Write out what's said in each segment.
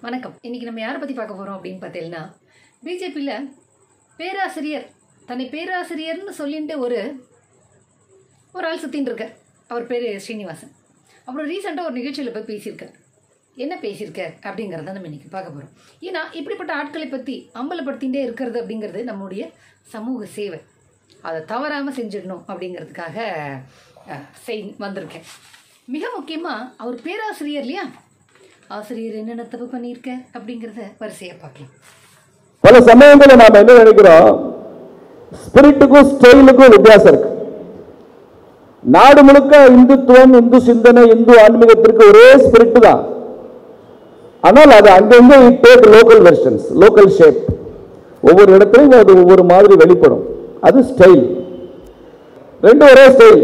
வணக்கம் இன்னைக்கு நம்ம யாரை பற்றி பார்க்க போகிறோம் அப்படின்னு பார்த்தீங்கன்னா பிஜேபியில் பேராசிரியர் தன்னை பேராசிரியர்னு சொல்லிட்டு ஒரு ஒரு ஆள் சுற்றின்னு இருக்கார் அவர் பேர் ஸ்ரீனிவாசன் அப்புறம் ரீசெண்டாக ஒரு நிகழ்ச்சியில் போய் பேசியிருக்கார் என்ன பேசியிருக்கார் அப்படிங்கிறத நம்ம இன்னைக்கு பார்க்க போகிறோம் ஏன்னா இப்படிப்பட்ட ஆட்களை பற்றி அம்பலப்படுத்திகிட்டே இருக்கிறது அப்படிங்கிறது நம்முடைய சமூக சேவை அதை தவறாமல் செஞ்சிடணும் அப்படிங்கிறதுக்காக அஹ், செய் வந்திருக்கேன் மிக முக்கியமாக அவர் பேராசிரியர் இல்லையா ஆசிரியர் என்னென்ன தப்பு பண்ணியிருக்க அப்படிங்கிறத வரிசையாக பார்க்கலாம் பல சமயங்களில் நாம என்ன நினைக்கிறோம் ஸ்பிரிட்டுக்கும் ஸ்டைலுக்கும் வித்தியாசம் இருக்கு நாடு முழுக்க இந்துத்துவம் இந்து சிந்தனை இந்து ஆன்மீகத்திற்கு ஒரே ஸ்பிரிட் தான் ஆனால் அது அங்கங்க take local versions local shape ஒவ்வொரு இடத்துலையும் அது ஒவ்வொரு மாதிரி வெளிப்படும் அது ஸ்டைல் ரெண்டு ஒரே ஸ்டைல்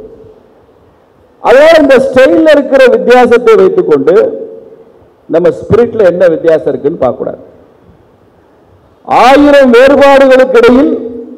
அதனால இந்த ஸ்டைல்ல இருக்கிற வித்தியாசத்தை வைத்துக்கொண்டு நம்ம ஸ்பிரிட்ல என்ன வித்தியாசம் இருக்குன்னு பார்க்க கூடாது ஆயிரம் வேறுபாடுகளுக்கு இடையில்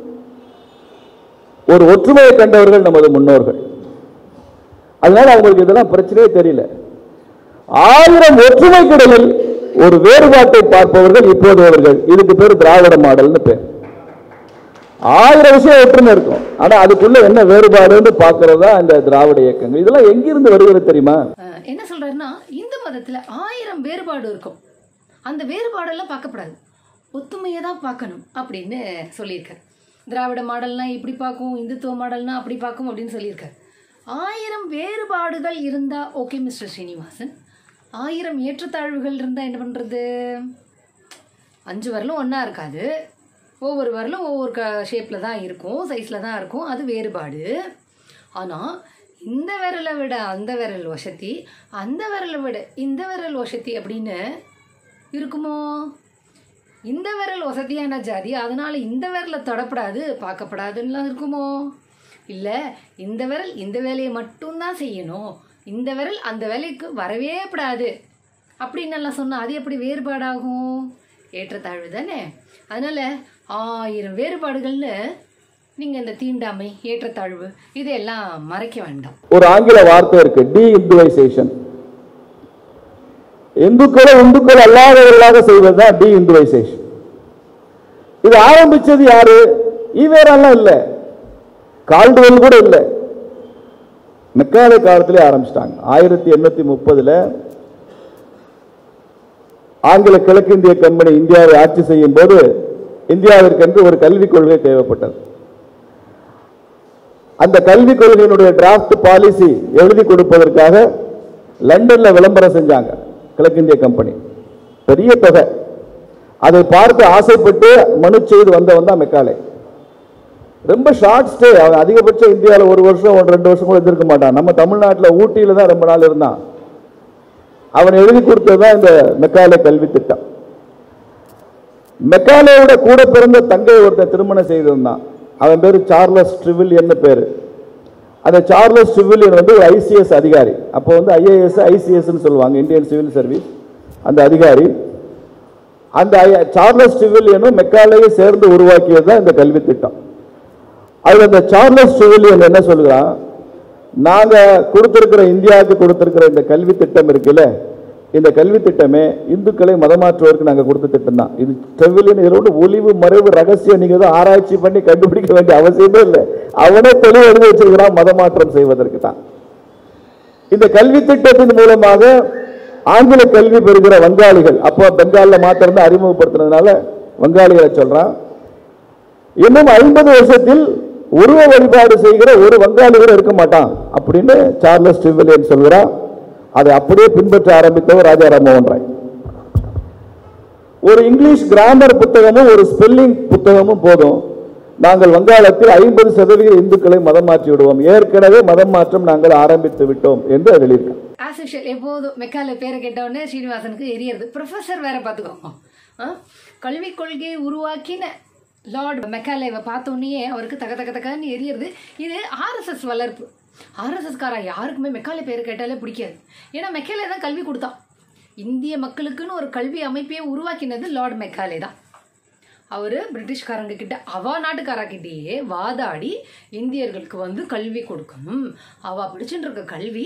ஒரு ஒற்றுமையை கண்டவர்கள் நமது முன்னோர்கள் அதனால அவங்களுக்கு இதெல்லாம் பிரச்சனையே தெரியல ஆயிரம் ஒற்றுமைக்கு இடையில் ஒரு வேறுபாட்டை பார்ப்பவர்கள் இப்போதையவர்கள் இதுக்கு பேர் திராவிட மாடல்னு பேர் ஆயிரம் விஷயம் ஒற்றுமை இருக்கும் ஆனா அதுக்குள்ள என்ன வேறுபாடுன்னு பார்க்கறது தான் இந்த திராவிட இயக்கங்கள் இதெல்லாம் எங்கிருந்து வருகிறது தெரியுமா அஹ், என்ன சொல்கிறாருன்னா இந்து மதத்தில் ஆயிரம் வேறுபாடு இருக்கும் அந்த வேறுபாடெல்லாம் பார்க்கப்படாது ஒத்துமையை தான் பார்க்கணும் அப்படின்னு சொல்லியிருக்கார் திராவிட மாடல்னா இப்படி பார்க்கும் இந்துத்துவ மாடல்னா அப்படி பார்க்கும் அப்படின்னு சொல்லியிருக்கார் ஆயிரம் வேறுபாடுகள் இருந்தால் ஓகே மிஸ்டர் ஸ்ரீனிவாசன் ஆயிரம் ஏற்றத்தாழ்வுகள் இருந்தால் என்ன பண்ணுறது அஞ்சு வரலும் ஒன்றா இருக்காது ஒவ்வொரு வரலும் ஒவ்வொரு க ஷேப்பில் தான் இருக்கும் சைஸில் தான் இருக்கும் அது வேறுபாடு ஆனால் இந்த விரலை விட அந்த விரல் வசதி அந்த விரலை விட இந்த விரல் வசதி அப்படின்னு இருக்குமோ இந்த விரல் வசதியான ஜாதி அதனால் இந்த விரலை தொடப்படாது பார்க்கப்படாதுன்னெலாம் இருக்குமோ இல்லை இந்த விரல் இந்த வேலையை மட்டும்தான் செய்யணும் இந்த விரல் அந்த வேலைக்கு வரவே படாது அப்படின்னு எல்லாம் சொன்னால் அது எப்படி வேறுபாடாகும் ஏற்றத்தாழ்வு தானே அதனால் ஆயிரம் வேறுபாடுகள்னு நீங்கள் இந்த தீண்டாமை ஏற்றத்தாழ்வு இதையெல்லாம் மறைக்க வேண்டாம் ஒரு ஆங்கில வார்த்தை இருக்கு டி இந்துவைசேஷன் இந்துக்களை இந்துக்கள் அல்லாதவர்களாக செய்வதுதான் டி இந்துவைசேஷன் இது ஆரம்பிச்சது யாரு ஈவேரெல்லாம் இல்ல கால்டுவெல் கூட இல்ல மெக்காலே காலத்திலே ஆரம்பிச்சிட்டாங்க ஆயிரத்தி எண்ணூத்தி முப்பதுல ஆங்கில கிழக்கிந்திய கம்பெனி இந்தியாவை ஆட்சி செய்யும் போது இந்தியாவிற்கென்று ஒரு கல்விக் கொள்கை தேவைப்பட்டது அந்த கல்விக் கொள்கையினுடைய டிராஃப்ட் பாலிசி எழுதி கொடுப்பதற்காக லண்டன்ல விளம்பரம் செஞ்சாங்க கிழக்கிந்திய கம்பெனி பெரிய தொகை அதை பார்த்து ஆசைப்பட்டு மனு செய்து வந்தவன் தான் மெக்காலே ரொம்ப ஷார்ட் ஸ்டே அவன் அதிகபட்சம் இந்தியாவில் ஒரு வருஷம் ஒரு ரெண்டு வருஷம் கூட இருந்திருக்க மாட்டான் நம்ம தமிழ்நாட்டில் ஊட்டியில தான் ரொம்ப நாள் இருந்தான் அவன் எழுதி கொடுத்தது தான் இந்த மெக்காலே கல்வி திட்டம் மெக்காலேயோட கூட பிறந்த தங்கை ஒருத்தன் திருமணம் செய்திருந்தான் அவன் பேரு சார்லஸ் ட்ரிவிலியன் பேரு அந்த சார்லஸ் ட்ரிவிலியன் வந்து ஒரு ஐசிஎஸ் அதிகாரி அப்போ வந்து ஐஏஎஸ் ஐசிஎஸ்ன்னு சொல்லுவாங்க இந்தியன் சிவில் சர்வீஸ் அந்த அதிகாரி அந்த ஐ- சார்லஸ் ட்ரிவிலியனும் மெக்காலேயும் சேர்ந்து உருவாக்கியது தான் இந்த கல்வி திட்டம் அதுல அந்த சார்லஸ் ட்ரிவிலியன் என்ன சொல்கிறான் நாங்க கொடுத்திருக்கிற இந்தியாவுக்கு கொடுத்திருக்கிற இந்த கல்வி திட்டம் இருக்குல்ல இந்த கல்வி திட்டமே இந்துக்களை மதமாற்றுவதற்கு நாங்க கொடுத்த திட்டம் தான் இது ட்ரிவிலியன் இதில் ஒன்று ஒளிவு மறைவு ரகசியம் நீங்க தான் ஆராய்ச்சி பண்ணி கண்டுபிடிக்க வேண்டிய அவசியமே இல்லை அவனே தெளிவு எழுதி வச்சிருக்கிறான் மதமாற்றம் செய்வதற்கு தான் இந்த கல்வி திட்டத்தின் மூலமாக ஆங்கில கல்வி பெறுகிற வங்காளிகள் அப்போ பெங்கால்ல மாத்திரம் தான் அறிமுகப்படுத்துனதுனால வங்காளிகளை சொல்றான் இன்னும் ஐம்பது வருஷத்தில் உருவ வழிபாடு செய்கிற ஒரு வங்காளி கூட இருக்க மாட்டான் அப்படின்னு சார்லஸ் ட்ரிவிலியன் சொல்கிறான் அதை அப்படியே பின்பற்ற ஆரம்பித்தவர் ராஜா ராம்மோகன் ராய் ஒரு இங்கிலீஷ் கிராமர் புத்தகமும் ஒரு ஸ்பெல்லிங் புத்தகமும் போதும் நாங்கள் வங்காளத்தில் ஐம்பது சதவீத இந்துக்களை மதம் மாற்றி விடுவோம் ஏற்கனவே மதம் மாற்றம் நாங்கள் ஆரம்பித்து விட்டோம் என்று அதில் இருக்கு ஆஸ் யூஷுவல் எப்போதும் மெக்கால பேரை கேட்டவுடனே ஸ்ரீனிவாசனுக்கு எரியறது ப்ரொஃபஸர் வேற பார்த்துக்கோங்க ஆ? கல்விக் கொள்கையை உருவாக்கின லார்ட் மெக்காலேவை பார்த்தோன்னே அவருக்கு தக தக தகன்னு எரியறது இது ஆர்எஸ்எஸ் வளர்ப்பு ஆர்எஸ்எஸ் காரா யாருக்குமே மெக்காலே பேரை கேட்டாலே பிடிக்காது ஏன்னா மெக்காலே தான் கல்வி கொடுத்தான் இந்திய மக்களுக்குன்னு ஒரு கல்வி அமைப்பையே உருவாக்கினது லார்ட் மெக்காலே தான் அவர் பிரிட்டிஷ்காரங்க கிட்ட அவா நாட்டுக்காரங்கிட்டேயே வாதாடி இந்தியர்களுக்கு வந்து கல்வி கொடுக்கணும் அவ படிச்சுட்டு இருக்க கல்வி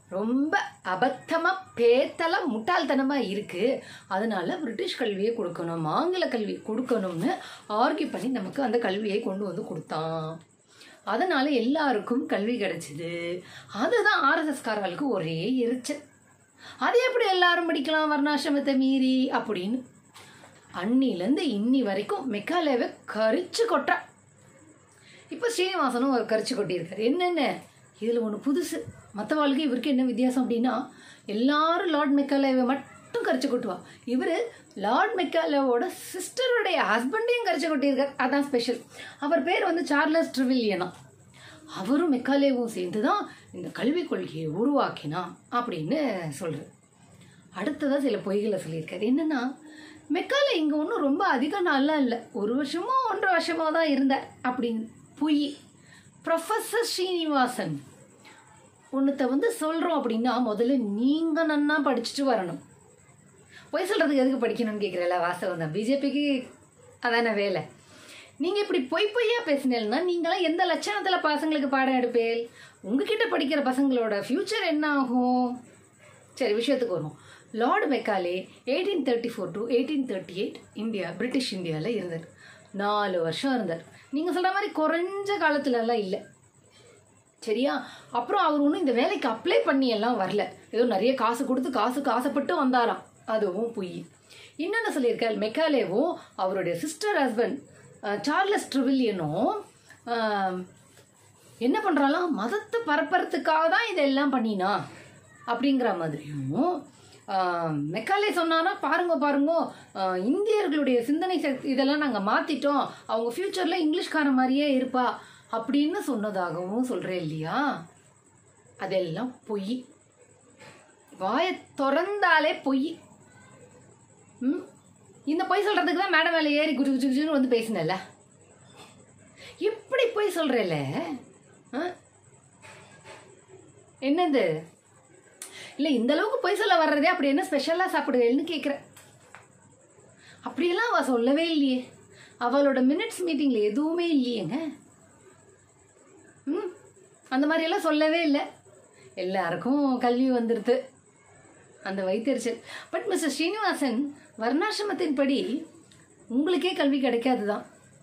ரொம்ப அபத்தமா பேத்தல முட்டாள்தனமா இருக்கு அதனால பிரிட்டிஷ் கல்வியை கொடுக்கணும் ஆங்கில கல்வி கொடுக்கணும்னு ஆர்கியூ பண்ணி நமக்கு அந்த கல்வியை கொண்டு வந்து கொடுத்தான் அதனால எல்லாருக்கும் கல்வி கிடைச்சிது அதுதான் ஆர்எஸ்எஸ்காரர்களுக்கு ஒரே எரிச்சல் அது எப்படி எல்லாரும் படிக்கலாம் வர்ணாசிரமத்தை மீறி அப்படின்னு அன்னிலேருந்து இன்னி வரைக்கும் மெக்காலேவை கரிச்சு கொட்டுறா இப்போ ஸ்ரீனிவாசனும் ஒரு கரிச்சு கொட்டியிருக்காரு என்னென்ன இதில் ஒன்று புதுசு மற்ற வாழ்க்கை இவருக்கு என்ன வித்தியாசம் அப்படின்னா எல்லாரும் லார்ட் மெக்காலேவை மட்டும் கரிச்சு கொட்டுவா இவர் லார்ட் மெக்காலேவோட சிஸ்டருடைய ஹஸ்பண்டையும் கரிச்சு கொட்டியிருக்கார் அதான் ஸ்பெஷல் அவர் பேர் வந்து சார்லஸ் ட்ரிவில்லியனா அவரும் மெக்காலேவும் சேர்ந்து தான் இந்த கல்விக் கொள்கையை உருவாக்கினா அப்படின்னு சொல்கிறார் அடுத்ததாக சில பொய்களை சொல்லியிருக்காரு என்னன்னா மெக்காலே இங்கே ஒன்றும் ரொம்ப அதிக நாள்லாம் இல்லை ஒரு வருஷமோ ஒன்றரை வருஷமோ தான் இருந்தார் அப்படின்னு பொய் ப்ரொஃபஸர் ஸ்ரீனிவாசன் ஒன்றுத்த வந்து சொல்கிறோம் அப்படின்னா முதல்ல நீங்கள் நன்னா படிச்சுட்டு வரணும் பொய் சொல்கிறதுக்கு எதுக்கு படிக்கணும்னு கேட்குறல வாசவம் தான் பிஜேபிக்கு அதான வேலை நீங்கள் இப்படி பொய் பொய்யா பேசினேன்னா நீங்களாம் எந்த லட்சணத்தில் பசங்களுக்கு பாடம் எடுப்பேல் உங்ககிட்ட படிக்கிற பசங்களோட ஃப்யூச்சர் என்ன ஆகும் சரி விஷயத்துக்கு வருவோம் Lord Macaulay eighteen thirty four to eighteen thirty eight India British இந்தியாவில் இருந்தார் நாலு வருஷம் இருந்தார் நீங்கள் சொல்கிற மாதிரி குறைஞ்ச காலத்துலலாம் இல்லை சரியா அப்புறம் அவர் ஒன்றும் இந்த வேலைக்கு அப்ளை பண்ணி எல்லாம் வரல ஏதோ நிறைய காசு கொடுத்து காசுக்கு ஆசைப்பட்டு வந்தாராம் அதுவும் பொய் என்னென்ன சொல்லியிருக்கார் மெக்காலேவும் அவருடைய சிஸ்டர் ஹஸ்பண்ட் சார்லஸ் ட்ரிவில்லியனும் ஆஹ், என்ன பண்ணுறாலாம் மதத்தை பரப்புறதுக்காக தான் இதெல்லாம் பண்ணினா அப்படிங்கிற மாதிரியும் ஆஹ், மெக்காலே சொன்னானா பாருங்க பாருங்க ஆஹ், இந்தியர்களுடைய சிந்தனை சக்தி இதெல்லாம் நாங்கள் மாற்றிட்டோம் அவங்க ஃப்யூச்சரில் இங்கிலீஷ்கார மாதிரியே இருப்பா அப்படின்னு சொன்னதாகவும் சொல்கிறேன் இல்லையா அதெல்லாம் பொய் வாயை திறந்தாலே பொய் ம் இந்த பொய் சொல்கிறதுக்கு தான் மேடம் மேலே ஏறி குச்சு குச்சு குச்சுன்னு வந்து பேசினல எப்படி பொய் சொல்கிறேல என்னது இல்லை இந்த அளவுக்கு பொய் சொல்ல வர்றதே அப்படி என்ன ஸ்பெஷலாக சாப்பிடுவேன்னு கேட்குறேன் அப்படியெல்லாம் அவள் சொல்லவே இல்லையே அவளோட மினிட்ஸ் மீட்டிங்கில் எதுவுமே இல்லையேங்க ம் அந்த மாதிரியெல்லாம் சொல்லவே இல்லை எல்லாருக்கும் கல்வி வந்துடுது அந்த வைத்தறிச்சல் பட் மிஸ்டர் ஸ்ரீனிவாசன் வர்ணாசிரமத்தின்படி உங்களுக்கே கல்வி கிடைக்காது தான்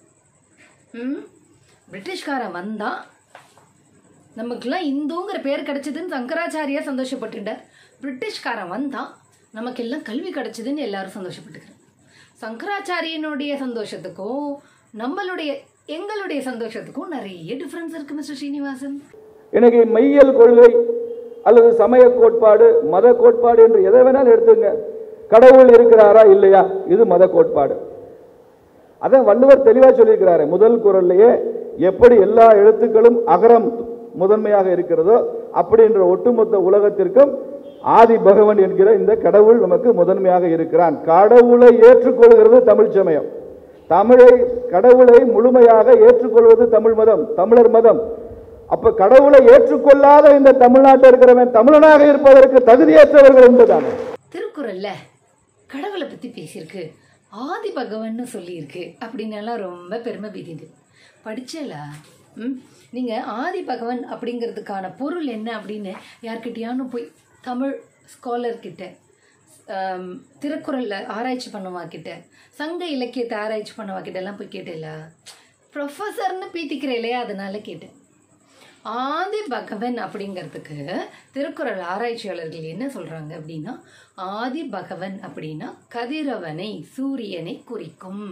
ம் பிரிட்டிஷ்காரன் வந்தான் நமக்கெல்லாம் இந்துங்கிற பேர் கிடைச்சதுன்னு சங்கராச்சாரியா சந்தோஷப்பட்டுட்டார் பிரிட்டிஷ்காரன் வந்தான் நமக்கெல்லாம் கல்வி கிடைச்சதுன்னு எல்லாரும் சந்தோஷப்பட்டுக்கிறோம் சங்கராச்சாரியனுடைய சந்தோஷத்துக்கும் நம்மளுடைய எங்களுடைய சந்தோஷத்துக்கும் நிறைய டிஃப்ரென்ஸ் இருக்கு மிஸ்டர் ஸ்ரீனிவாசன் எனக்கு மெய்யியல் கொள்கை அல்லது சமய கோட்பாடு மத கோட்பாடு என்று எதை வேணாலும் எடுத்துங்க கடவுள் இருக்கிறாரா இல்லையா இது மத கோட்பாடு அதான் வள்ளுவர் தெளிவா சொல்லியிருக்கிறாரு முதல் குரல்லையே எப்படி எல்லா எழுத்துக்களும் அகரம் முதன்மையாக இருக்கிறதோ அப்படின்ற ஒட்டுமொத்த உலகத்திற்கும் ஆதி பகவன் என்கிற இந்த கடவுள் நமக்கு முதன்மையாக இருக்கிறான் கடவுளை ஏற்றுக்கொள்கிறது தமிழ் சமயம் தமிழை கடவுளை முழுமையாக ஏற்றுக்கொள்வது தமிழ் மதம் தமிழர் மதம் அப்ப கடவுளை ஏற்றுக்கொள்ளாத இந்த தமிழ்நாட்டில் இருக்கிறவன் தமிழனாக இருப்பதற்கு தகுதியற்றவர்கள் என்பதானே திருக்குறள்ல கடவுளை பத்தி பேசியிருக்கு ஆதி பகவன்னு சொல்லியிருக்கு அப்படின்னு எல்லாம் ரொம்ப பெருமை பீதிது படிச்சலா ம் நீங்க ஆதி பகவன் அப்படிங்கிறதுக்கான பொருள் என்ன அப்படின்னு யார்கிட்டயானு போய் தமிழ் ஸ்காலர் கிட்ட ஆம், திருக்குறள்ல ஆராய்ச்சி பண்ணவா கிட்ட சங்க இலக்கியத்தை ஆராய்ச்சி பண்ணவா கிட்ட எல்லாம் போய் கேட்டேல ப்ரொஃபஸர்னு பீத்திக்கிறேன் இல்லையா அதனால கேட்டேன் ஆதி பகவன் அப்படிங்கிறதுக்கு திருக்குறள் ஆராய்ச்சியாளர்கள் என்ன சொல்றாங்க அப்படின்னா ஆதி பகவன் அப்படின்னா கதிரவனை சூரியனை குறிக்கும்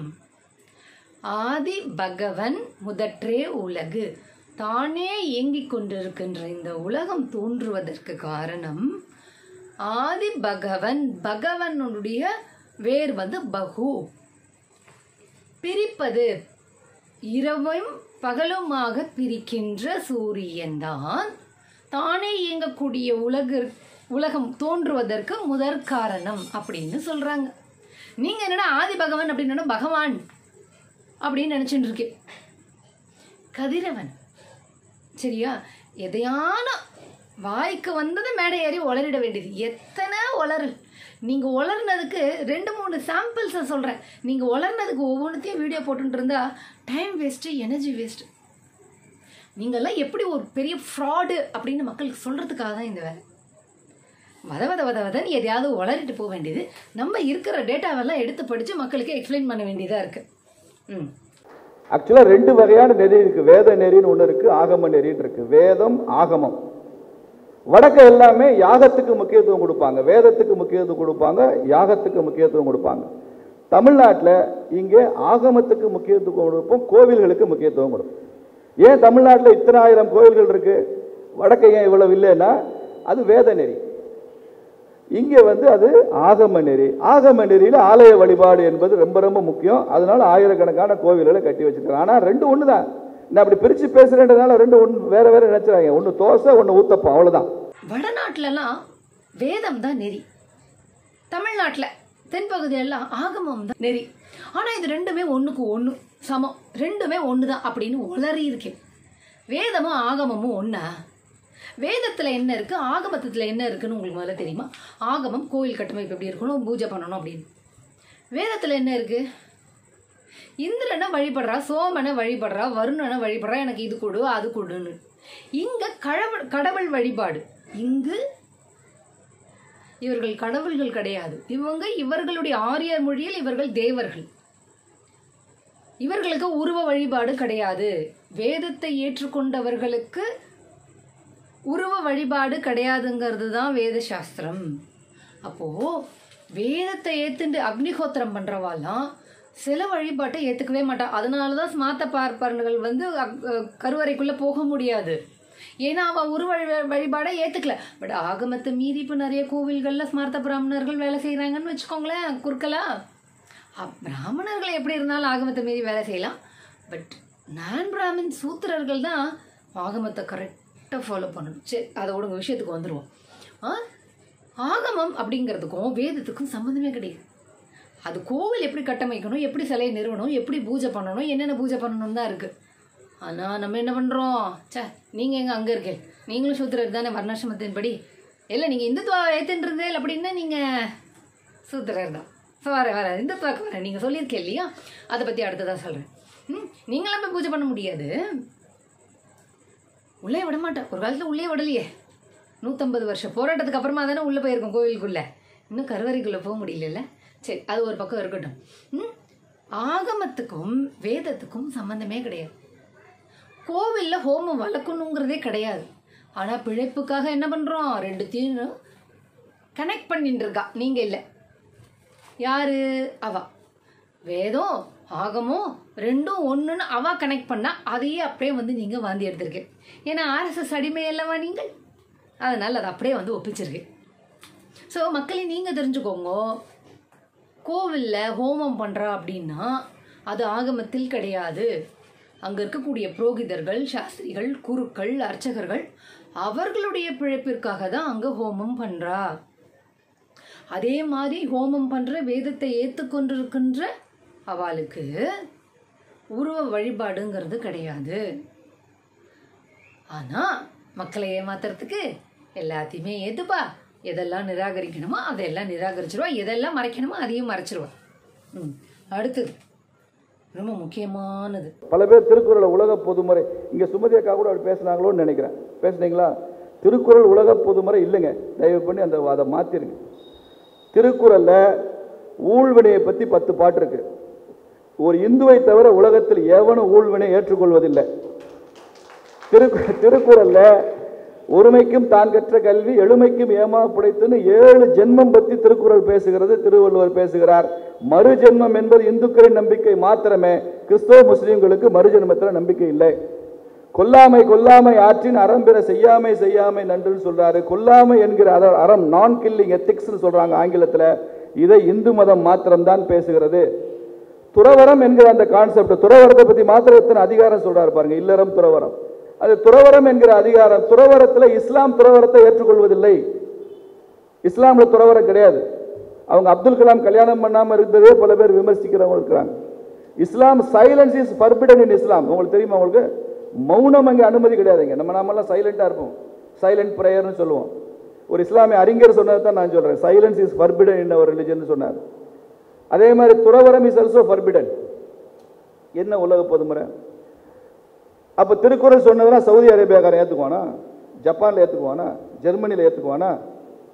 ஆதி பகவன் முதற்றே உலகு தானே இயங்கிக் கொண்டிருக்கின்ற இந்த உலகம் தோன்றுவதற்கு காரணம் ஆதி பகவன் பகவனுடைய வேர் வந்து பகு பிரிப்பது இரவும் பகலுமாக பிரிக்கின்ற சூரியன்தான் தானே இயங்கக்கூடிய உலகு உலகம் தோன்றுவதற்கு முதற் காரணம் அப்படின்னு சொல்றாங்க நீங்க என்னடா ஆதி பகவன் அப்படின்னா பகவான் அப்படின்னு நினைச்சுட்டு இருக்கேன் கதிரவன் சரியா எதையான வாய்க்கு வந்தது மேடை ஏறி உளறிட வேண்டியது எத்தனை உளறல் நீங்க உளர்னதுக்கு ரெண்டு மூணு சாம்பிள்ஸை சொல்றேன் நீங்க உளர்னதுக்கு ஒவ்வொன்றுத்தையும் வீடியோ போட்டுட்டு இருந்தா டைம் வேஸ்ட்டு எனர்ஜி வேஸ்ட்டு நீங்கெல்லாம் எப்படி ஒரு பெரிய ஃப்ராடு அப்படின்னு மக்களுக்கு சொல்றதுக்காக தான் இந்த வேலை வத வத வத வதன்னு எதையாவது உளறிட்டு போக வேண்டியது நம்ம இருக்கிற டேட்டாவெல்லாம் எடுத்து படித்து மக்களுக்கு எக்ஸ்பிளைன் பண்ண வேண்டியதாக இருக்குது ம் ஆக்சுவலாக ரெண்டு வகையான நெறி இருக்கு வேத நெறின்னு ஒன்று இருக்கு ஆகம நெறின்னு இருக்கு வேதம் ஆகமம் வடக்க எல்லாமே யாகத்துக்கு முக்கியத்துவம் கொடுப்பாங்க வேதத்துக்கு முக்கியத்துவம் கொடுப்பாங்க யாகத்துக்கு முக்கியத்துவம் கொடுப்பாங்க தமிழ்நாட்டில் இங்கே ஆகமத்துக்கு முக்கியத்துவம் கொடுப்போம் கோவில்களுக்கு முக்கியத்துவம் கொடுப்போம் ஏன் தமிழ்நாட்டில் இத்தனை ஆயிரம் கோவில்கள் இருக்கு வடக்க ஏன் இவ்வளவு இல்லைன்னா அது வேத நெறி இங்கே வந்து அது ஆகம நெறி ஆகம நெறியில் ஆலய வழிபாடு என்பது ரொம்ப ரொம்ப முக்கியம் அதனால ஆயிரக்கணக்கான கோவில்களை கட்டி வச்சிருக்காங்க ஆனால் ரெண்டு ஒன்று தான் நான் அப்படி பிரித்து பேசுகிறேன்றதுனால ரெண்டு ஒன்று வேற வேற நினச்சிடாங்க ஒன்று தோசை ஒன்று ஊத்தப்பம் அவ்வளோதான் வடநாட்டிலலாம் வேதம் தான் நெறி தமிழ்நாட்டில் தென்பகுதியெல்லாம் ஆகமம் தான் நெறி ஆனால் இது ரெண்டுமே ஒன்றுக்கு ஒன்று சமம் ரெண்டுமே ஒன்று தான் அப்படின்னு உளறி இருக்கேன் வேதமும் ஆகமமும் ஒன்றா வேதத்தில் என்ன இருக்குது ஆகமத்தில் என்ன இருக்குன்னு உங்களுக்கு முதல்ல தெரியுமா ஆகமம் கோயில் கட்டமைப்பு எப்படி இருக்கணும் பூஜை பண்ணணும் அப்படின்னு வேதத்தில் என்ன இருக்குது இந்திரனை வழிபடுறா சோமனை வழிபடுறா வருணனை வழிபடுறா எனக்கு இது கொடு அது கொடுன்னு இங்க கடவுள் கடவுள் வழிபாடு இங்கு இவர்கள் கடவுள்கள் கிடையாது இவங்க இவர்களுடைய ஆரியர் மொழியில் இவர்கள் தேவர்கள் இவர்களுக்கு உருவ வழிபாடு கிடையாது வேதத்தை ஏற்றுக்கொண்டவர்களுக்கு உருவ வழிபாடு கிடையாதுங்கிறது தான் வேத சாஸ்திரம் அப்போ வேதத்தை ஏத்துண்டு அக்னிஹோத்திரம் பண்றவாலாம் சில வழிபாட்டை ஏத்துக்கவே மாட்டா அதனால தான் ஸ்மார்த்த பார்ப்பவர்கள் வந்து அக்- அஹ் கருவறைக்குள்ள போக முடியாது ஏன்னா அவன் உருவ வழி- வழிபாடை ஏத்துக்கல பட் ஆகமத்தை மீறி இப்போ நிறைய கோவில்கள்ல ஸ்மார்த்த பிராமணர்கள் வேலை செய்றாங்கன்னு வச்சுக்கோங்களேன் குறுக்கலா அப்- பிராமணர்கள் எப்படி இருந்தாலும் ஆகமத்தை மீறி வேலை செய்யலாம் பட் நான் பிராமின் சூத்திரர்கள் தான் ஆகமத்தை கரெக்டாக ஃபாலோ பண்ணணும் சரி அதோட உங்க விஷயத்துக்கு வந்துடுவோம் ஆ ஆகமம் அப்படிங்கிறதுக்கும் வேதத்துக்கும் சம்மந்தமே கிடையாது அது கோவில் எப்படி கட்டமைக்கணும் எப்படி சிலையை நிறுவனம் எப்படி பூஜை பண்ணணும் என்னென்ன பூஜை பண்ணணும் தான் இருக்குது ஆனால் நம்ம என்ன பண்ணுறோம் ச்சே நீங்கள் எங்கே அங்கே இருக்கே நீங்களும் சூத்திரர் தானே வர்ணாசிரமத்தின்படி இல்லை நீங்கள் இந்துத்துவா ஏற்றுன்றதே அப்படின்னா நீங்கள் சூத்திரர் தான் ஸோ வர வர இந்துத்துவாக்கு வரேன் நீங்கள் சொல்லியிருக்கேன் இல்லையா அதை பற்றி அடுத்ததாக சொல்கிறேன் ம் நீங்களாம் போய் பூஜை பண்ண முடியாது உள்ளே விட மாட்டேன் ஒரு காலத்தில் உள்ளே விடலையே நூற்றம்பது வருஷம் போராட்டத்துக்கு அப்புறமா தானே உள்ளே போயிருக்கோம் கோவிலுக்குள்ளே இன்னும் கருவறைக்குள்ளே போக முடியலல்ல சரி அது ஒரு பக்கம் இருக்கட்டும் ம் ஆகமத்துக்கும் வேதத்துக்கும் சம்மந்தமே கிடையாது கோவிலில் ஹோமம் வளர்க்கணுங்கிறதே கிடையாது ஆனால் பிழைப்புக்காக என்ன பண்ணுறோம் ரெண்டுத்தையும் கனெக்ட் பண்ணிட்டு இருக்கா நீங்கள் இல்லை யாரு அவ வேதம் ஆகமும் ரெண்டும் ஒன்றுன்னு அவ கனெக்ட் பண்ணா அதையே அப்படியே வந்து நீங்கள் வாந்தி எடுத்திருக்கேன் ஏன்னா ஆர்எஸ்எஸ் அடிமை அல்லவா நீங்கள் அதனால் அதை அப்படியே வந்து ஒப்பிச்சிருக்கேன் ஸோ மக்களே நீங்கள் தெரிஞ்சுக்கோங்க கோவிலில் ஹோமம் பண்ணுறா அப்படின்னா அது ஆகமத்தில் கிடையாது அங்கே இருக்கக்கூடிய புரோகிதர்கள் சாஸ்திரிகள் குருக்கள் அர்ச்சகர்கள் அவர்களுடைய பிழைப்பிற்காக தான் அங்கே ஹோமம் பண்ணுறா அதே மாதிரி ஹோமம் பண்ணுற வேதத்தை ஏற்றுக்கொண்டிருக்கின்ற அவளுக்கு உருவ வழிபாடுங்கிறது கிடையாது ஆனால் மக்களை ஏமாத்துறதுக்கு எல்லாத்தையுமே ஏற்றுப்பா எதெல்லாம் நிராகரிக்கணுமோ அதெல்லாம் நிராகரிச்சிருவா எதெல்லாம் மறைக்கணுமோ அதையும் மறைச்சிருவா ம் அடுத்தது ரொம்ப முக்கியமானது பல பேர் திருக்குறளை உலக பொதுமறை இங்கே சுமதி அக்கா கூட அப்படி பேசுனாங்களோன்னு நினைக்கிறேன் பேசுனீங்களா திருக்குறள் உலக பொதுமறை இல்லைங்க தயவு பண்ணி அந்த அதை மாற்றிருங்க திருக்குறளில் ஊழ்வினையை பற்றி பத்து பாட்டு இருக்கு ஒரு இந்துவை தவிர உலகத்தில் எவனும் ஊழ்வினை ஏற்றுக்கொள்வதில்லை திரு திருக்குறள்ல ஒருமைக்கும் தான் கற்ற கல்வி எழுமைக்கும் ஏமா புடைத்துன்னு ஏழு ஜென்மம் பற்றி திருக்குறள் பேசுகிறது திருவள்ளுவர் பேசுகிறார் மறு ஜென்மம் என்பது இந்துக்களின் நம்பிக்கை மாத்திரமே கிறிஸ்தவ முஸ்லிம்களுக்கு மறு ஜென்மத்தில் நம்பிக்கை இல்லை கொல்லாமை கொல்லாமை ஆற்றின் அறம் பிற செய்யாமை செய்யாமை நன்றுன்னு சொல்றாரு கொல்லாமை என்கிற அத- அறம் நான் கில்லிங் எத்திக்ஸ்னு சொல்றாங்க ஆங்கிலத்தில் இதை இந்து மதம் மாத்திரம்தான் பேசுகிறது துறவரம் என்கிற அந்த கான்செப்ட் துறவரத்தை பத்தி மாத்திரம் எத்தனை அதிகாரம் சொல்றாரு பாருங்க இல்லறம் துறவரம் அது துறவரம் என்கிற அதிகாரம் துறவரத்துல இஸ்லாம் துறவரத்தை ஏற்றுக்கொள்வதில்லை இஸ்லாம்ல துறவரம் கிடையாது அவங்க அப்துல் கலாம் கல்யாணம் பண்ணாம இருந்ததே பல பேர் விமர்சிக்கிறவங்க இருக்கிறாங்க Islam silence is forbidden in Islam உங்களுக்கு தெரியுமா உங்களுக்கு மௌனம் அங்கே அனுமதி கிடையாதுங்க நம்ம நாமெல்லாம் சைலண்டா இருப்போம் சைலண்ட் ப்ரேயர்னு சொல்லுவோம் ஒரு இஸ்லாமிய அறிஞர் சொன்னதை தான் நான் சொல்றேன் சைலன்ஸ் இஸ் forbidden இன் அவர் ரிலிஜன் சொன்னார் அதே மாதிரி துறவரம் இஸ் ஆல்சோ forbidden என்ன உலக பொதுமுறை அப்போ திருக்குறள் சொன்னதெல்லாம் சவுதி அரேபியாக்காரன் ஏற்றுக்குவானா ஜப்பானில் ஏற்றுக்குவானா ஜெர்மனியில் ஏற்றுக்குவானா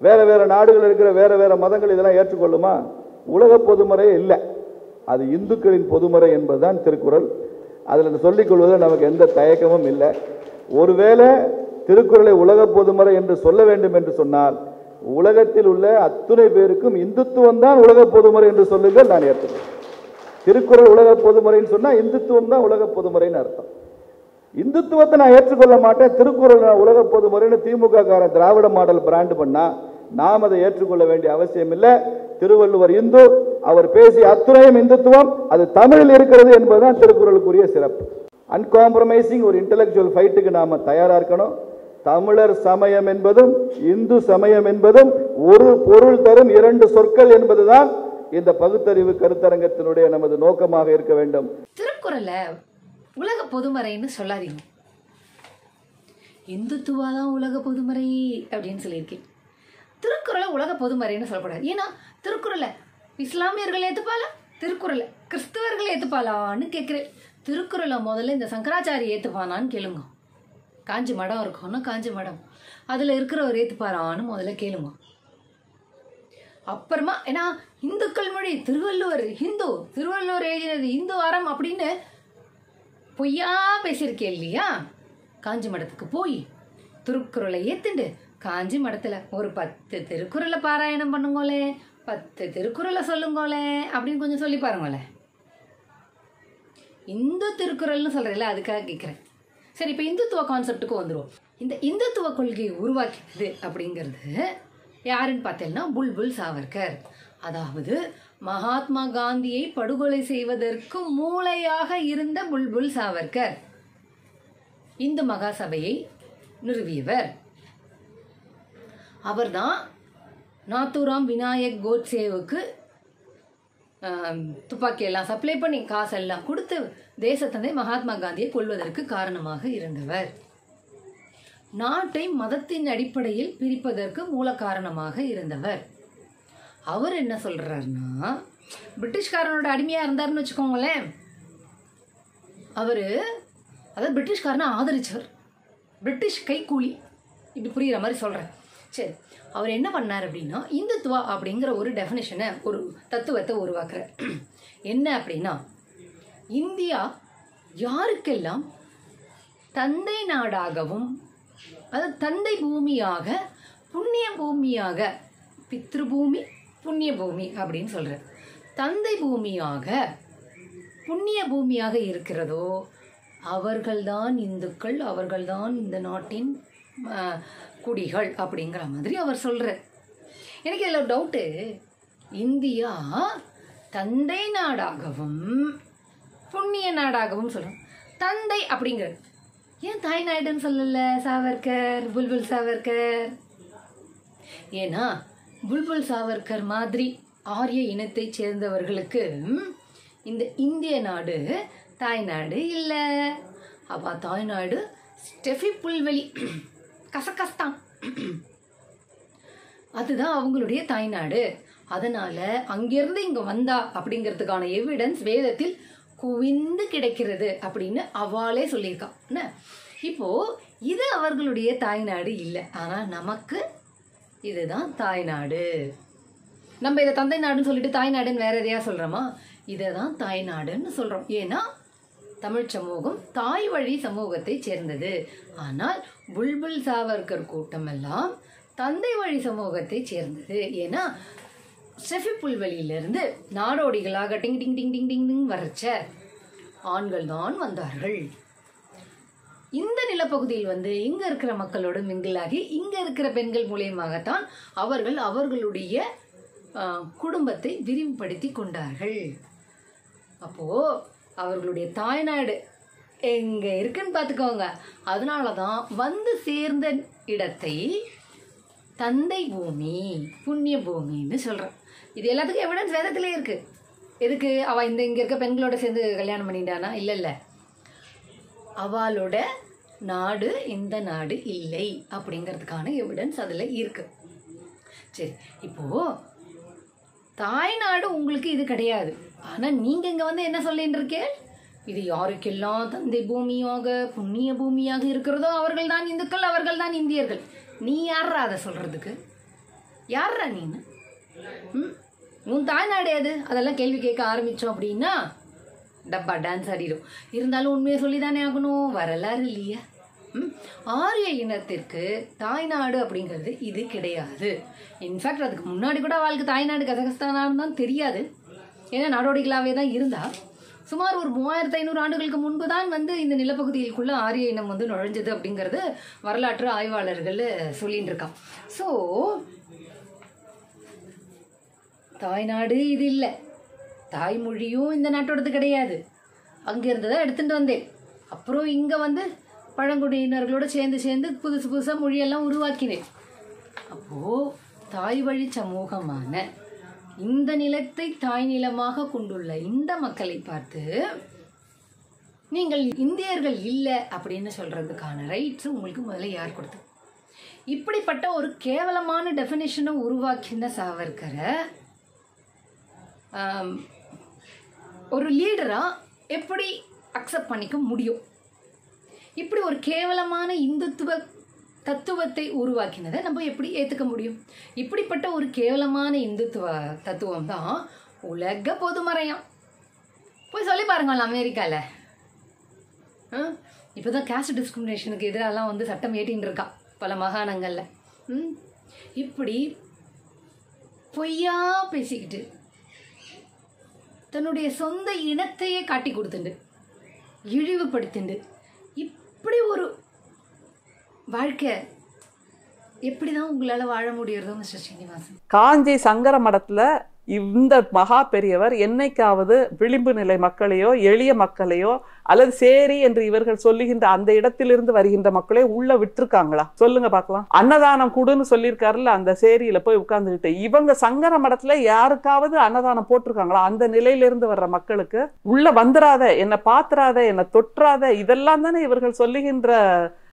வேற வேற நாடுகள் இருக்கிற வேற வேற மதங்கள் இதெல்லாம் ஏற்றுக்கொள்ளுமா உலக பொதுமுறை இல்லை அது இந்துக்களின் பொதுமுறை என்பதுதான் திருக்குறள் அதில் சொல்லிக் கொள்வதில் நமக்கு எந்த தயக்கமும் இல்லை ஒருவேளை திருக்குறளை உலக பொதுமுறை என்று சொல்ல வேண்டும் என்று சொன்னால் உலகத்தில் உள்ள அத்துணை பேருக்கும் இந்துத்துவம் தான் உலக பொதுமுறை என்று சொல்லுங்கள் நான் ஏற்றுக்கிறேன் திருக்குறள் உலக பொதுமுறைன்னு சொன்னா இந்துத்துவம் தான் உலக பொதுமுறைன்னு அர்த்தம் இந்துத்துவத்தை நான் ஏற்றுக்கொள்ள மாட்டேன் திருக்குறள் நான் உலக பொதுமுறைன்னு திமுக காரன் திராவிட மாடல் பிராண்ட் பண்ணா நாம் அதை ஏற்றுக்கொள்ள வேண்டிய அவசியம் இல்லை திருவள்ளுவர் இந்து அவர் பேசிய அத்துணையும் இந்துத்துவம் அது தமிழில் இருக்கிறது என்பதுதான் திருக்குறளுக்குரிய சிறப்பு அன்காம்ப்ரமைசிங் ஒரு இன்டலெக்சுவல் ஃபைட்டுக்கு நாம தயாரா இருக்கணும் தமிழர் சமயம் என்பதும் இந்து சமயம் என்பதும் ஒரு பொருள் தரும் இரண்டு சொற்கள் என்பதுதான் இந்த பகுத்தறிவு கருத்தரங்கத்தினுடைய நமது நோக்கமாக இருக்க வேண்டும் திருக்குறளை உலக பொதுமறைன்னு சொல்லாதீங்க இந்துத்துவா தான் உலக பொதுமறை அப்படின்னு சொல்லியிருக்கேன் திருக்குறளை உலக பொதுமறைன்னு சொல்லக்கூடாது ஏன்னா திருக்குறளை இஸ்லாமியர்கள் ஏற்றுப்பாளா திருக்குறளை கிறிஸ்தவர்கள் ஏற்றுப்பாளான்னு கேட்குறேன் திருக்குறளை முதல்ல இந்த சங்கராச்சாரி ஏற்றுப்பானான்னு கேளுங்க காஞ்சி மடம் இருக்கும்னா காஞ்சி மடம் அதில் இருக்கிறவர் ஏற்றுப்பாரான்னு முதல்ல கேளுங்க அப்புறமா ஏன்னா இந்துக்கள் மொழி திருவள்ளுவர் ஹிந்து திருவள்ளுவர் எழுதினது இந்து அறம் அப்படின்னு பொய்யா பேசியிருக்கேன் இல்லையா காஞ்சி மடத்துக்கு போய் திருக்குறளை ஏத்துண்டு காஞ்சி மடத்துல ஒரு பத்து திருக்குறளை பாராயணம் பண்ணுங்களே பத்து திருக்குறளை சொல்லுங்களே அப்படின்னு கொஞ்சம் சொல்லி பாருங்களேன் இந்து திருக்குறள்னு சொல்றேன்ல அதுக்காக கேட்குறேன் சரி இப்போ இந்துத்துவ கான்செப்டுக்கு வந்துடும் இந்த இந்துத்துவ கொள்கையை உருவாக்கியது அப்படிங்கிறது யாருன்னு பார்த்தேன்னா புல்புல் சாவர்கர் அதாவது மகாத்மா காந்தியை படுகொலை செய்வதற்கு மூளையாக இருந்த புல்புல் சாவர்கர் இந்து மகாசபையை நிறுவியவர் அவர்தான் நாத்துராம் விநாயக் கோட்சேவுக்கு ஆம், துப்பாக்கி எல்லாம் சப்ளை பண்ணி காசெல்லாம் கொடுத்து தேசத்தந்தை மகாத்மா காந்தியை கொல்வதற்கு காரணமாக இருந்தவர் நாட்டை மதத்தின் அடிப்படையில் பிரிப்பதற்கு மூல காரணமாக இருந்தவர் அவர் என்ன சொல்றாருன்னா பிரிட்டிஷ்காரனோட அடிமையா இருந்தாருன்னு வச்சுக்கோங்களேன் அவர் அதாவது பிரிட்டிஷ்காரனை ஆதரிச்சவர் பிரிட்டிஷ் கைக்கூலி இப்படி புரியுற மாதிரி சொல்கிறேன் சரி அவர் என்ன பண்ணார் அப்படின்னா இந்துத்துவா அப்படிங்கிற ஒரு டெஃபினேஷனை ஒரு தத்துவத்தை உருவாக்குறார் என்ன அப்படின்னா இந்தியா யாருக்கெல்லாம் தந்தை நாடாகவும் அது தந்தை பூமியாக புண்ணிய பூமியாக பித்ருபூமி புண்ணிய பூமி அப்படின்னு சொல்கிறார் தந்தை பூமியாக புண்ணிய பூமியாக இருக்கிறதோ அவர்கள்தான் இந்துக்கள் அவர்கள்தான் இந்த நாட்டின் ஆ, குடிகள் அப்படிங்கிற மாதிரி அவர் சொல்கிறார் எனக்கு இதில் டவுட்டு இந்தியா தந்தை நாடாகவும் புண்ணிய நாடாகவும் சொல்லும் தந்தை அப்படிங்கிறது ஏன் தாய் நாயுடுன்னு சொல்லல சாவர்கர் புல்புல் சாவர்கர் ஏன்னா புல்புல் சாவர்கர் மாதிரி ஆரிய இனத்தைச் சேர்ந்தவர்களுக்கு ம், இந்த இந்திய நாடு தாய்நாடு இல்லை அப்போ தாய்நாடு ஸ்டெஃபி புல்வெளி கசகஸ்தான் அதுதான் அவங்களுடைய தாய்நாடு அதனால அங்கிருந்து இங்க வந்தா அப்படிங்கிறதுக்கான எவிடன்ஸ் வேதத்தில் குவிந்து கிடைக்கிறது அப்படின்னு அவளே சொல்லியிருக்கா என்ன இப்போ இது அவர்களுடைய தாய்நாடு இல்லை ஆனா நமக்கு இதுதான் தாய்நாடு நம்ம இதை தந்தை நாடுன்னு சொல்லிட்டு தாய்நாடுன்னு வேற எதையா சொல்றோமா இதை தான் தாய்நாடுன்னு சொல்றோம் ஏன்னா தமிழ் சமூகம் தாய் வழி சமூகத்தை சேர்ந்தது ஆனால் புல்புல் சாவர்கர் கூட்டம் எல்லாம் தந்தை வழி சமூகத்தை சேர்ந்தது ஏன்னா செஃபி புல்வெளியிலிருந்து நாடோடிகளாக டிங் டிங் டிங் டிங் டிங் டிங் வரச்ச ஆண்கள் தான் வந்தார்கள் இந்த நிலப்பகுதியில் வந்து இங்க இருக்கிற மக்களோடு மிங்கிளாகி இங்க இருக்கிற பெண்கள் மூலியமாகத்தான் அவர்கள் அவர்களுடைய ஆ, குடும்பத்தை விரிவுபடுத்தி கொண்டார்கள் அப்போ அவர்களுடைய தாய்நாடு எங்க இருக்குன்னு பார்த்துக்கோங்க அதனால தான் வந்து சேர்ந்த இடத்தை தந்தை பூமி புண்ணிய பூமின்னு சொல்றேன் இது எல்லாத்துக்கும் எவிடன்ஸ் வேதத்திலே இருக்கு எதுக்கு அவ இந்த இங்க இருக்க பெண்களோட சேர்ந்து கல்யாணம் பண்ணிட்டானா இல்ல இல்ல அவளோட நாடு இந்த நாடு இல்லை அப்படிங்கிறதுக்கான எவிடன்ஸ் அதில் இருக்கு சரி இப்போ தாய்நாடு உங்களுக்கு இது கிடையாது ஆனால் நீங்கள் இங்கே வந்து என்ன சொல்லிட்டு இருக்கே இது யாருக்கெல்லாம் தந்தை பூமியாக புண்ணிய பூமியாக இருக்கிறதோ அவர்கள் தான் இந்துக்கள் அவர்கள் தான் இந்தியர்கள் நீ யாரா அதை சொல்கிறதுக்கு யாரா நீன்னு ம் உன் தாய்நாடு எது அதெல்லாம் கேள்வி கேட்க ஆரம்பித்தோம் அப்படின்னா டப்பா டான்ஸ் ஆடிடும் இருந்தாலும் உண்மையை சொல்லி தானே ஆகணும் வரலாறு இல்லையா ம் ஆரிய இனத்திற்கு தாய்நாடு அப்படிங்கிறது இது கிடையாது இன்ஃபேக்ட் அதுக்கு முன்னாடி கூட அவளுக்கு தாய்நாடு கசகஸ்தானான்னு தான் தெரியாது ஏன்னா நாடோடிகளாகவே தான் இருந்தா சுமார் ஒரு மூவாயிரத்து ஐநூறு ஆண்டுகளுக்கு முன்பு தான் வந்து இந்த நிலப்பகுதிகளுக்குள்ள ஆரிய இனம் வந்து நுழைஞ்சது அப்படிங்கிறது வரலாற்று ஆய்வாளர்கள் சொல்லிட்டு இருக்கான் ஸோ தாய்நாடு இது இல்லை தாய்மொழியும் இந்த நாட்டோடது கிடையாது அங்கேருந்து தான் எடுத்துட்டு வந்தேன் அப்புறம் இங்கே வந்து பழங்குடியினர்களோட சேர்ந்து சேர்ந்து புதுசு புதுசாக மொழியெல்லாம் உருவாக்கினேன் அப்போது தாய் வழி சமூகமான இந்த நிலத்தை தாய் நிலமாக கொண்டுள்ள இந்த மக்களை பார்த்து நீங்கள் இந்தியர்கள் இல்லை அப்படின்னு சொல்கிறதுக்கான ரைட்ஸ் உங்களுக்கு முதல்ல யார் கொடுத்தது இப்படிப்பட்ட ஒரு கேவலமான டெஃபினேஷனை உருவாக்கின சாவர்கரை ஆம், ஒரு லீடராக எப்படி அக்செப்ட் பண்ணிக்க முடியும் இப்படி ஒரு கேவலமான இந்துத்துவ தத்துவத்தை உருவாக்கினதை நம்ம எப்படி ஏற்றுக்க முடியும் இப்படிப்பட்ட ஒரு கேவலமான இந்துத்துவ தத்துவம் தான் உலக பொதுமறையாம் போய் சொல்லி பாருங்கள் அமெரிக்காவில் இப்போ தான் கேஸ்ட் டிஸ்கிரிமினேஷனுக்கு எதிராலாம் வந்து சட்டம் ஏற்றின்னு இருக்கா பல மாகாணங்களில் ம் இப்படி பொய்யா பேசிக்கிட்டு தன்னுடைய சொந்த இனத்தையே காட்டி கொடுத்துண்டு இழிவுபடுத்திண்டு இப்படி ஒரு வாழ்க்கை எப்படி தான் உங்களால் வாழ முடியறதோ மிஸ்டர் ஸ்ரீனிவாசன் காஞ்சி சங்கர மடத்துல இந்த மகா பெரியவர் என்னைக்காவது விளிம்பு நிலை மக்களையோ எளிய மக்களையோ அல்லது சேரி என்று இவர்கள் சொல்லுகின்ற அந்த இடத்திலிருந்து வருகின்ற மக்களை உள்ள விட்டுருக்காங்களா சொல்லுங்க பார்க்கலாம் அன்னதானம் கொடுன்னு சொல்லியிருக்காருல்ல அந்த சேரியில போய் உட்கார்ந்துக்கிட்டு இவங்க சங்கர மடத்துல யாருக்காவது அன்னதானம் போட்டிருக்காங்களா அந்த நிலையிலிருந்து வர்ற மக்களுக்கு உள்ள வந்துராத என்னை பாத்துறாத என்னை தொற்றாத இதெல்லாம் தானே இவர்கள் சொல்லுகின்ற